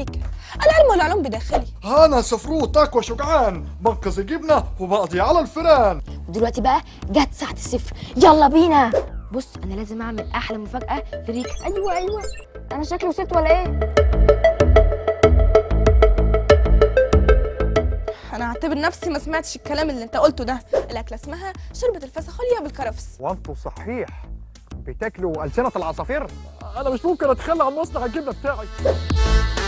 ريكا العلم والعلوم بداخلي هانا سفروتك وشجعان بنقذ جبنة وبقضي على الفيران ودلوقتي بقى جت ساعة الصفر يلا بينا بص انا لازم اعمل احلى مفاجأة لريكا ايوه ايوه انا شكلي وصلت ولا ايه انا اعتبر نفسي ما سمعتش الكلام اللي انت قلته ده الاكله اسمها شوربه الفسخوليا بالكرفس وانتوا صحيح بتاكلوا ألسنة العصافير أنا مش ممكن أتخلى عن مصنع الجبنة بتاعي